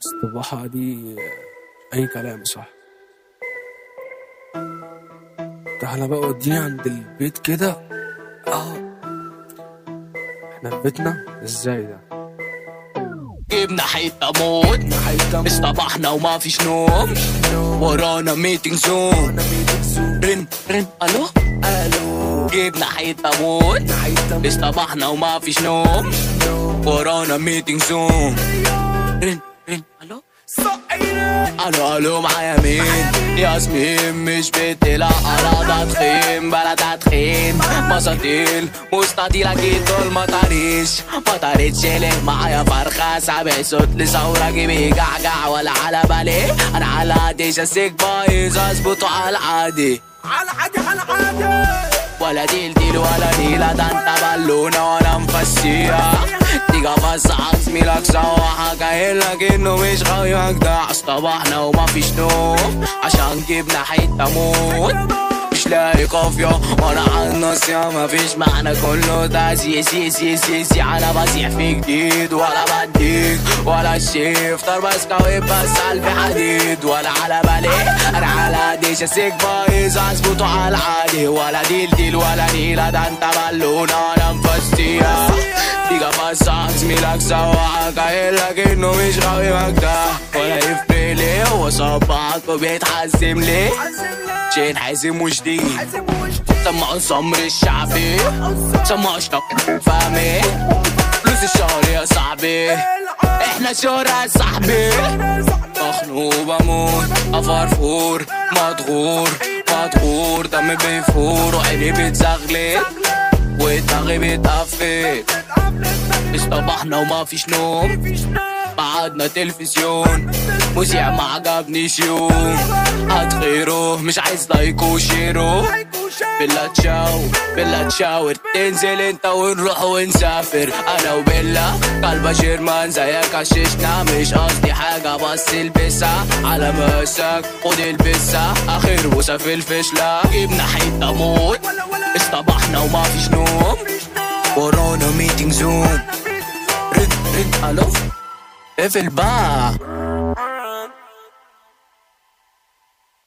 الصباحة دي أي كلام صح تعالى بقى وديني عند البيت كده اه احنا في بيتنا ازاي ده جبنا حتة موت حيطة اصطبحنا وما فيش نوم ورانا ميتنج زوم رن رن الو الو جبنا حتة موت حيطة اصطبحنا وما فيش نوم ورانا ميتنج زوم رن رن الو الو الو معايا مين ياسمين مش بتلعب على تدخين بلا تدخين مساطيل مستطيل اكيد دول ما طاريش ما طاريتش ليه معايا فرخة سابع صوت لثورة جيبي جعجع ولا على بالي انا على عادي جاسك بايظ اظبطه على العادي على عادي على عادي ولا ديل ديل ولا ديلة ده انت بالونة وانا مفسيها تيجي افسح زميلك سواحة قايل لك انه مش غاوي اجدع اصطبحنا وما فيش نوم عشان جبنا حتة موت مش لاقي قافية وانا على الناصية مفيش معنى كله ده سي سي سي سي سي انا بسيح في جديد ولا بديك ولا الشيفتر بس قوي بس قلبي حديد ولا على بالي انا على ديش السيك بايظ اظبطه على العادي ولا ديل ديل ولا نيلة ده انت بالونة وانا مفستيها تيجي افسح زميلك سواحة قايل لك انه مش غاوي مجدع ولا يفرق ليه هو صبعك وبيتحزم ليه شين حازم وجديد سمعوا سمر الشعبي سمعوا اشتاق فاهمي فلوس الشهر يا صاحبي احنا شهرة يا صاحبي مخنوق بموت افرفور مضغور مضغور دمي بيفور وعيني بتزغلل ودماغي بتقفل اصطبحنا وما فيش نوم بعدنا تلفزيون مذيع ما عجبنيش يوم هات غيره مش عايز لايك وشيرو بلا تشاو بلا تشاور تنزل انت ونروح ونسافر انا وبيلا قلبة شيرمان زيك عششنا مش قصدي حاجة بس البسها على مسك خد البسها اخر بوسة في الفشلة جبنا حتة موت اصطبحنا وما فيش نوم ورانا ميتنج زوم رد رد الو اقفل بقى